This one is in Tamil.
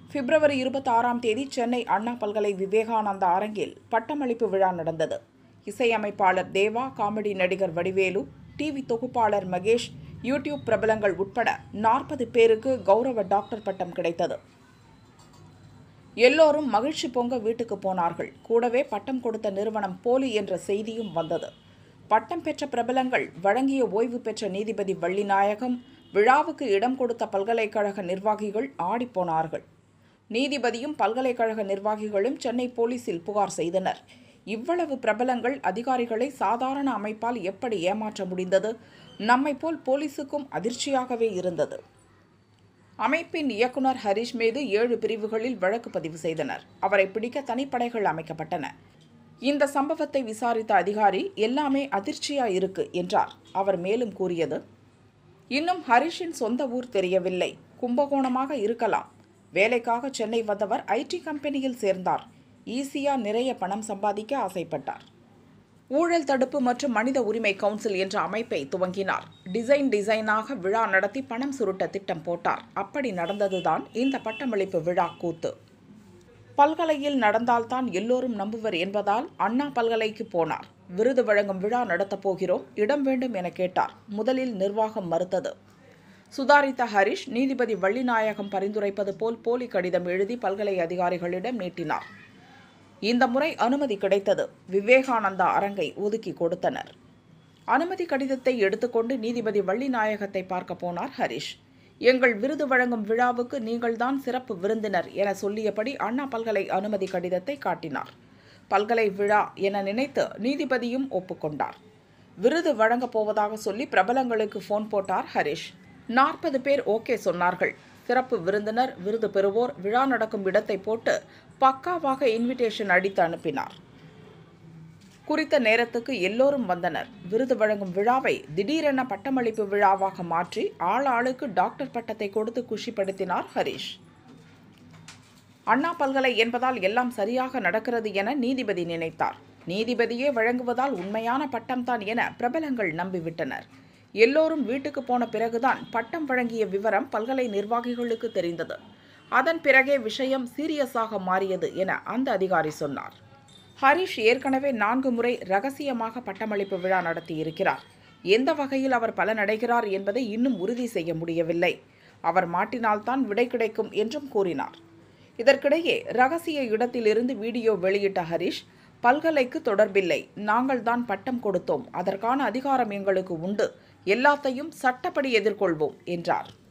பிப்ரவரி இருபத்தாறாம் தேதி சென்னை அண்ணா பல்கலை விவேகானந்தா அரங்கில் பட்டமளிப்பு விழா நடந்தது இசையமைப்பாளர் தேவா காமெடி நடிகர் வடிவேலு டிவி தொகுப்பாளர் மகேஷ் யூடியூப் பிரபலங்கள் உட்பட நாற்பது பேருக்கு கௌரவ டாக்டர் பட்டம் கிடைத்தது எல்லோரும் மகிழ்ச்சி பொங்க வீட்டுக்கு போனார்கள் கூடவே பட்டம் கொடுத்த நிறுவனம் போலி என்ற செய்தியும் வந்தது பட்டம் பெற்ற பிரபலங்கள் வழங்கிய ஓய்வு பெற்ற நீதிபதி வள்ளிநாயகம் விழாவுக்கு இடம் கொடுத்த பல்கலைக்கழக நிர்வாகிகள் ஆடிப்போனார்கள் நீதிபதியும் பல்கலைக்கழக நிர்வாகிகளும் சென்னை போலீசில் புகார் செய்தனர் இவ்வளவு பிரபலங்கள் அதிகாரிகளை சாதாரண அமைப்பால் எப்படி ஏமாற்ற முடிந்தது நம்மை போல் போலீசுக்கும் அதிர்ச்சியாகவே இருந்தது அமைப்பின் இயக்குனர் ஹரிஷ் மீது ஏழு பிரிவுகளில் வழக்கு பதிவு செய்தனர் அவரை பிடிக்க தனிப்படைகள் அமைக்கப்பட்டன இந்த சம்பவத்தை விசாரித்த அதிகாரி எல்லாமே அதிர்ச்சியா இருக்கு என்றார் அவர் மேலும் கூறியது இன்னும் ஹரிஷின் சொந்த ஊர் தெரியவில்லை கும்பகோணமாக இருக்கலாம் வேலைக்காக சென்னை வந்தவர் ஐடி கம்பெனியில் சேர்ந்தார் ஈஸியா நிறைய பணம் சம்பாதிக்க ஆசைப்பட்டார் ஊழல் தடுப்பு மற்றும் மனித உரிமை கவுன்சில் என்ற அமைப்பை துவங்கினார் டிசைன் டிசைனாக விழா நடத்தி பணம் சுருட்ட திட்டம் போட்டார் அப்படி நடந்ததுதான் இந்த பட்டமளிப்பு விழா கூத்து பல்கலையில் நடந்தால்தான் எல்லோரும் நம்புவர் என்பதால் அண்ணா பல்கலைக்கு போனார் விருது வழங்கும் விழா நடத்தப் போகிறோம் இடம் வேண்டும் என கேட்டார் முதலில் நிர்வாகம் மறுத்தது சுதாரித்த ஹரிஷ் நீதிபதி வள்ளிநாயகம் பரிந்துரைப்பது போல் போலி கடிதம் எழுதி பல்கலை அதிகாரிகளிடம் நீட்டினார் இந்த முறை அனுமதி கிடைத்தது விவேகானந்தா அரங்கை ஒதுக்கி கொடுத்தனர் அனுமதி கடிதத்தை எடுத்துக்கொண்டு நீதிபதி வள்ளிநாயகத்தை பார்க்க போனார் ஹரிஷ் எங்கள் விருது வழங்கும் விழாவுக்கு நீங்கள்தான் சிறப்பு விருந்தினர் என சொல்லியபடி அண்ணா பல்கலை அனுமதி கடிதத்தை காட்டினார் பல்கலை விழா என நினைத்து நீதிபதியும் ஒப்புக்கொண்டார் விருது வழங்கப் போவதாக சொல்லி பிரபலங்களுக்கு ஃபோன் போட்டார் ஹரிஷ் நாற்பது பேர் ஓகே சொன்னார்கள் சிறப்பு விருந்தினர் விருது பெறுவோர் விழா நடக்கும் இடத்தை போட்டு பக்காவாக இன்விடேஷன் அடித்து அனுப்பினார் குறித்த நேரத்துக்கு எல்லோரும் வந்தனர் விருது வழங்கும் விழாவை திடீரென பட்டமளிப்பு விழாவாக மாற்றி ஆள் ஆளுக்கு டாக்டர் பட்டத்தை கொடுத்து குஷிப்படுத்தினார் ஹரிஷ் அண்ணா பல்கலை என்பதால் எல்லாம் சரியாக நடக்கிறது என நீதிபதி நினைத்தார் நீதிபதியே வழங்குவதால் உண்மையான பட்டம்தான் என பிரபலங்கள் நம்பிவிட்டனர் எல்லோரும் வீட்டுக்கு போன பிறகுதான் பட்டம் வழங்கிய விவரம் பல்கலை நிர்வாகிகளுக்கு தெரிந்தது அதன் பிறகே விஷயம் சீரியஸாக மாறியது என அந்த அதிகாரி சொன்னார் ஹரிஷ் ஏற்கனவே நான்கு முறை ரகசியமாக பட்டமளிப்பு விழா நடத்தியிருக்கிறார் எந்த வகையில் அவர் பலனடைகிறார் என்பதை இன்னும் உறுதி செய்ய முடியவில்லை அவர் மாட்டினால்தான் விடை கிடைக்கும் என்றும் கூறினார் இதற்கிடையே ரகசிய இடத்திலிருந்து வீடியோ வெளியிட்ட ஹரிஷ் பல்கலைக்கு தொடர்பில்லை நாங்கள் தான் பட்டம் கொடுத்தோம் அதற்கான அதிகாரம் எங்களுக்கு உண்டு எல்லாத்தையும் சட்டப்படி எதிர்கொள்வோம் என்றார்